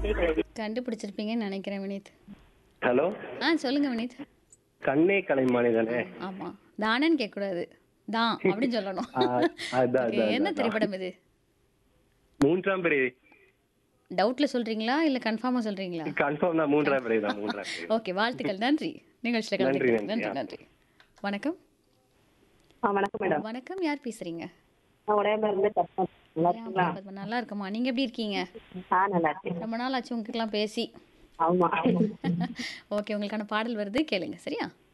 கண்ணே கலை கண்டுபிடிச்சிருப்பீங்கன்னு நினைக்கிறேன் வினீத் ஹலோ ஆ சொல்லுங்க வினீத் கண்ணே கலைமானி தானே ஆமா தானன்னு கேட்கக்கூடாது தான் அப்படின்னு சொல்லணும் ஆ, அதான், Okay, அதான், என்ன அதான். திரைப்படம் இது மூன்றாம் பிறை டவுட்ல சொல்றீங்களா இல்ல கன்ஃபார்மா சொல்றீங்களா கன்ஃபார்ம் தான் மூன்றாம் பிறை தான் மூன்றாம் பிறை ஓகே வாழ்த்துக்கள் நன்றி நிகழ்ச்சியில் நன்றி, கலந்துக்கிட்டது நன்றி. நன்றி நன்றி வணக்கம் ஆ வணக்கம் மேடம் வணக்கம் யார் பேசுறீங்க நான் உடையமா இருந்து கஷ்டம் நல்லா இருக்கீங்களா பத்மா, நல்லா இருக்கமா நீங்க எப்படி இருக்கீங்க ஆ நல்லா இருக்கேன் ரொம்ப நாள் ஆச்சு உங்ககிட்டலாம் பேசி ஆமா ஓகே உங்களுக்கான பாடல் வருது கேளுங்க சரியா